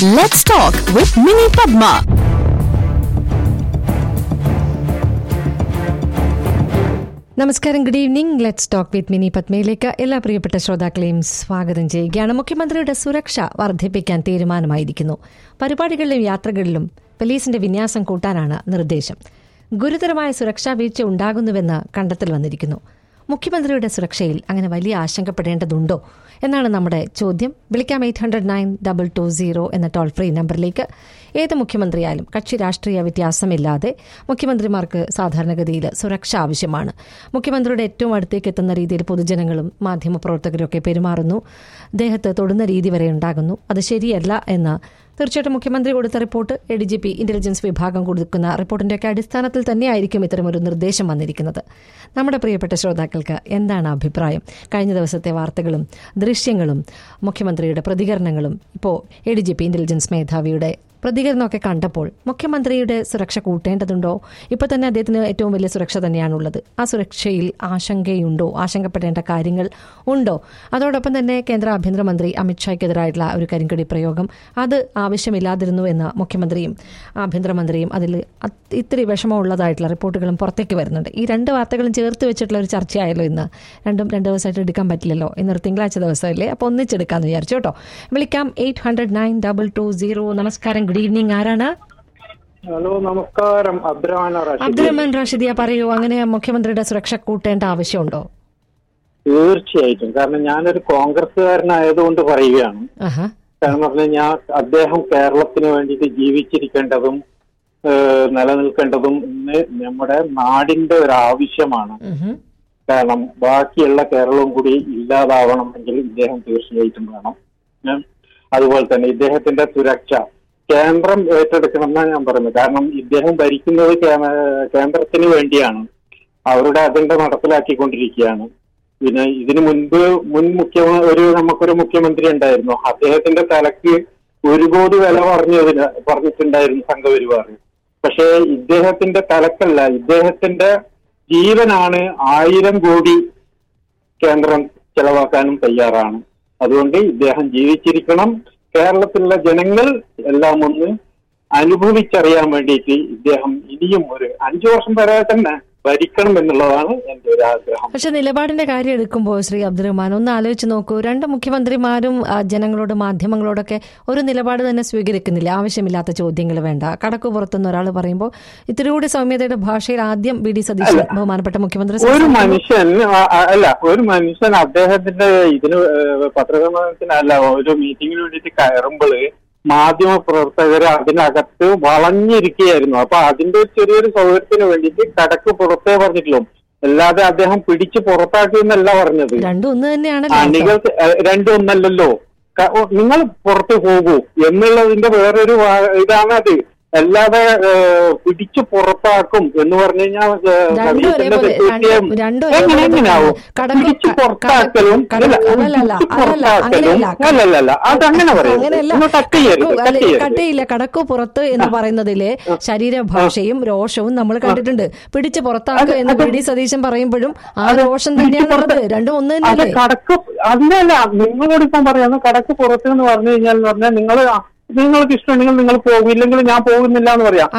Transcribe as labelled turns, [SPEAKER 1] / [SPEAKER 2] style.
[SPEAKER 1] Let's talk with Mini Padma.
[SPEAKER 2] നമസ്കാരം good evening let's talk with Mini പത്മയിലേക്ക് എല്ലാ പ്രിയപ്പെട്ട ശ്രോതാക്കളെയും സ്വാഗതം ചെയ്യുകയാണ് മുഖ്യമന്ത്രിയുടെ സുരക്ഷ വർദ്ധിപ്പിക്കാൻ തീരുമാനമായിരിക്കുന്നു പരിപാടികളിലും യാത്രകളിലും പോലീസിന്റെ വിന്യാസം കൂട്ടാനാണ് നിർദ്ദേശം ഗുരുതരമായ സുരക്ഷാ വീഴ്ച ഉണ്ടാകുന്നുവെന്ന് കണ്ടെത്തൽ വന്നിരിക്കുന്നു മുഖ്യമന്ത്രിയുടെ സുരക്ഷയിൽ അങ്ങനെ വലിയ ആശങ്കപ്പെടേണ്ടതുണ്ടോ എന്നാണ് നമ്മുടെ ചോദ്യം വിളിക്കാം eight hundred nine double two zero എന്ന ടോൾ ഫ്രീ നമ്പറിലേക്ക് ഏത് മുഖ്യമന്ത്രിയായാലും കക്ഷി രാഷ്ട്രീയ വ്യത്യാസമില്ലാതെ മുഖ്യമന്ത്രിമാർക്ക് സാധാരണഗതിയിൽ സുരക്ഷ ആവശ്യമാണ് മുഖ്യമന്ത്രിയുടെ ഏറ്റവും അടുത്തേക്ക് എത്തുന്ന രീതിയിൽ പൊതുജനങ്ങളും മാധ്യമപ്രവർത്തകരും ഒക്കെ പെരുമാറുന്നു ദേഹത്ത് തൊടുന്ന രീതി വരെ ഉണ്ടാകുന്നു അത് ശരിയല്ല എന്ന് തീർച്ചയായിട്ടും മുഖ്യമന്ത്രി കൊടുത്ത report A D G P intelligence വിഭാഗം കൊടുക്കുന്ന റിപ്പോർട്ടിന്റെയൊക്കെ അടിസ്ഥാനത്തിൽ തന്നെയായിരിക്കും ഇത്തരമൊരു നിർദ്ദേശം വന്നിരിക്കുന്നത് നമ്മുടെ പ്രിയപ്പെട്ട ശ്രോതാക്കൾക്ക് എന്താണ് അഭിപ്രായം കഴിഞ്ഞ ദിവസത്തെ വാർത്തകളും ദൃശ്യങ്ങളും മുഖ്യമന്ത്രിയുടെ പ്രതികരണങ്ങളും ഇപ്പോൾ A D G P intelligence മേധാവിയുടെ പ്രതികരണമൊക്കെ കണ്ടപ്പോൾ മുഖ്യമന്ത്രിയുടെ സുരക്ഷ കൂട്ടേണ്ടതുണ്ടോ ഇപ്പോൾ തന്നെ അദ്ദേഹത്തിന് ഏറ്റവും വലിയ സുരക്ഷ തന്നെയാണുള്ളത് ആ സുരക്ഷയിൽ ആശങ്കയുണ്ടോ ആശങ്കപ്പെടേണ്ട കാര്യങ്ങൾ ഉണ്ടോ അതോടൊപ്പം തന്നെ കേന്ദ്ര ആഭ്യന്തരമന്ത്രി അമിത്ഷായ്ക്കെതിരായിട്ടുള്ള ഒരു കരിങ്കടി പ്രയോഗം അത് ആവശ്യമില്ലാതിരുന്നു എന്ന് മുഖ്യമന്ത്രിയും ആഭ്യന്തരമന്ത്രിയും അതിൽ അത് ഇത്തിരി വിഷമമുള്ളതായിട്ടുള്ള റിപ്പോർട്ടുകളും പുറത്തേക്ക് വരുന്നുണ്ട് ഈ രണ്ട് വാർത്തകളും ചേർത്ത് വെച്ചിട്ടുള്ള ഒരു ചർച്ചയായല്ലോ ഇന്ന് രണ്ടും രണ്ട് ദിവസമായിട്ട് എടുക്കാൻ പറ്റില്ലല്ലോ ഇന്നൊരു തിങ്കളാഴ്ച ദിവസമല്ലേ അപ്പോൾ ഒന്നിച്ചെടുക്കാമെന്ന് വിചാരിച്ചു കേട്ടോ വിളിക്കാം eight hundred nine double two zero നമസ്കാരം ഗുഡ് ഈവനിങ് ആരാണ്
[SPEAKER 3] ഹലോ നമസ്കാരം അബ്ദുറഹ്മാൻ റാഷിദ്
[SPEAKER 2] അബ്ദുറഹ്മാൻ റാഷിദിയ പറയൂ അങ്ങനെ മുഖ്യമന്ത്രിയുടെ സുരക്ഷ കൂട്ടേണ്ട ആവശ്യമുണ്ടോ
[SPEAKER 3] തീർച്ചയായിട്ടും കാരണം ഞാനൊരു കോൺഗ്രസ്സുകാരനായതുകൊണ്ട് പറയുകയാണ്
[SPEAKER 2] ആഹാ
[SPEAKER 3] കാരണം പറഞ്ഞു കഴിഞ്ഞാൽ അദ്ദേഹം കേരളത്തിന് വേണ്ടിയിട്ട് ജീവിച്ചിരിക്കേണ്ടതും ഏഹ്, നിലനിൽക്കേണ്ടതും ഇന്ന് നമ്മുടെ നാടിന്റെ ഒരു ആവശ്യമാണ്
[SPEAKER 2] ഉഹും.
[SPEAKER 3] കാരണം ബാക്കിയുള്ള കേരളവും കൂടി ഇല്ലാതാവണമെങ്കിൽ ഇദ്ദേഹം തീർച്ചയായിട്ടും വേണം ഏഹ്? അതുപോലെ തന്നെ ഇദ്ദേഹത്തിന്റെ സുരക്ഷ കേന്ദ്രം ഏറ്റെടുക്കണമെന്നാണ് ഞാൻ പറയുന്നത് കാരണം ഇദ്ദേഹം ഭരിക്കുന്നത് കേ- കേന്ദ്രത്തിന് വേണ്ടിയാണ് അവരുടെ അജണ്ട നടപ്പിലാക്കിക്കൊണ്ടിരിക്കുകയാണ് പിന്നെ ഇതിനു മുൻപ് മുൻ മുഖ്യ ഒരു നമുക്കൊരു മുഖ്യമന്ത്രി ഉണ്ടായിരുന്നു അദ്ദേഹത്തിന്റെ തലക്ക് ഒരു കോടി വില പറഞ്ഞതിന് പറഞ്ഞിട്ടുണ്ടായിരുന്നു സംഘപരിവാർ പക്ഷേ ഇദ്ദേഹത്തിന്റെ തലക്കല്ല ഇദ്ദേഹത്തിന്റെ ജീവനാണ് ആയിരം കോടി കേന്ദ്രം ചെലവാക്കാനും തയ്യാറാണ് അതുകൊണ്ട് ഇദ്ദേഹം ജീവിച്ചിരിക്കണം കേരളത്തിലുള്ള ജനങ്ങൾ എല്ലാം ഒന്ന് അനുഭവിച്ചറിയാൻ വേണ്ടിയിട്ട് ഇദ്ദേഹം ഇനിയും ഒരു അഞ്ചു വർഷം വരെ തന്നെ ഭരിക്കണം എന്നുള്ളതാണ് എന്റെ ഒരു ആഗ്രഹം
[SPEAKER 2] പക്ഷെ നിലപാടിന്റെ കാര്യം എടുക്കുമ്പോൾ ശ്രീ അബ്ദുറഹ്മാൻ ഒന്ന് ആലോചിച്ച് നോക്കൂ രണ്ട് മുഖ്യമന്ത്രിമാരും ആ, ജനങ്ങളോട് മാധ്യമങ്ങളോടൊക്കെ ഒരു നിലപാട് തന്നെ സ്വീകരിക്കുന്നില്ല ആവശ്യമില്ലാത്ത ചോദ്യങ്ങൾ വേണ്ട കടക്കു പുറത്തുനിന്ന് ഒരാൾ പറയുമ്പോൾ ഇത്തിരി കൂടി സൗമ്യതയുടെ ഭാഷയിൽ ആദ്യം ബി ഡി സതീശൻ ബഹുമാനപ്പെട്ട മുഖ്യമന്ത്രി
[SPEAKER 3] ഒരു
[SPEAKER 2] സംസാരിക്കുമ്പോൾ
[SPEAKER 3] മനുഷ്യൻ ആ, ആ, അല്ല ഒരു മനുഷ്യൻ അദ്ദേഹത്തിന്റെ ഇതിന് ഏഹ്, പത്രസമ്മേളനത്തിനല്ല ഒരു മീറ്റിങ്ങിന് വേണ്ടിയിട്ട് കയറുമ്പോൾ മാധ്യമ പ്രവർത്തകർ അതിനകത്ത് വളഞ്ഞിരിക്കുകയായിരുന്നു അപ്പൊ അതിന്റെ ഒരു ചെറിയൊരു സൗകര്യത്തിന് വേണ്ടിയിട്ട് കടക്ക് പുറത്തേ പറഞ്ഞിട്ടുള്ളൂ അല്ലാതെ അദ്ദേഹം പിടിച്ച് പുറത്താക്കി എന്നല്ല പറഞ്ഞത്
[SPEAKER 2] രണ്ടും ഒന്ന്
[SPEAKER 3] ആ
[SPEAKER 2] തന്നെയാണല്ലോ
[SPEAKER 3] നിങ്ങൾ രണ്ടും ഒന്നല്ലല്ലോ ക- ഓ, നിങ്ങൾ പുറത്തു പോകൂ എന്നുള്ളതിന്റെ വേറൊരു വാ- ഇതാണത് അല്ലാതെ ഏഹ്, പിടിച്ചു പുറത്താക്കും എന്ന് പറഞ്ഞു കഴിഞ്ഞാൽ ഏഹ്,
[SPEAKER 2] രണ്ടും
[SPEAKER 3] സതീശന്റെ
[SPEAKER 2] ഒരേപോലെ
[SPEAKER 3] തെറ്റുപറ്റിയും
[SPEAKER 2] രണ്ട് രണ്ടും
[SPEAKER 3] എങ്ങനെ
[SPEAKER 2] ഒരേപോലെ
[SPEAKER 3] എങ്ങനെയാവും
[SPEAKER 2] കടക്കു-
[SPEAKER 3] പിടിച്ചു
[SPEAKER 2] ക-
[SPEAKER 3] പുറത്താക്കലും
[SPEAKER 2] കട-
[SPEAKER 3] അല്ല,
[SPEAKER 2] അല്ലല്ല,
[SPEAKER 3] പിടിച്ചു
[SPEAKER 2] അല്ലല്ല,
[SPEAKER 3] പുറത്താക്കലും
[SPEAKER 2] അങ്ങനെയല്ല.
[SPEAKER 3] അല്ലല്ല അതങ്ങനെ പറയരുത്
[SPEAKER 2] അങ്ങനെയല്ല
[SPEAKER 3] നിങ്ങൾ കട്ട് ചെയ്യരുത്
[SPEAKER 2] കടക്കു-
[SPEAKER 3] കട്ട്
[SPEAKER 2] അല്ല,
[SPEAKER 3] ചെയ്യരുത്
[SPEAKER 2] കട്ടയില്ല കടക്കു പുറത്ത് എന്ന് പറയുന്നതിലെ ശരീരഭാഷയും രോഷവും നമ്മൾ കണ്ടിട്ടുണ്ട് പിടിച്ച് പുറത്താക്കുക എന്ന് പി ഡി സതീശൻ പറയുമ്പോഴും ആ രോഷം തന്നെയാണുള്ളത് രണ്ടും ഒന്ന്
[SPEAKER 3] അത്
[SPEAKER 2] തന്നെയല്ലേ
[SPEAKER 3] കടക്ക് അതല്ല നിങ്ങളോട് ഇപ്പം പറയാന്ന് കടക്ക് പുറത്ത് എന്ന് പറഞ്ഞു കഴിഞ്ഞാൽ എന്ന് പറഞ്ഞാൽ നിങ്ങൾ നിങ്ങൾക്ക് ഇഷ്ടമുണ്ടെങ്കിൽ നിങ്ങൾ പോകില്ലെങ്കിൽ ഞാൻ പോകുന്നില്ല എന്ന് പറയാം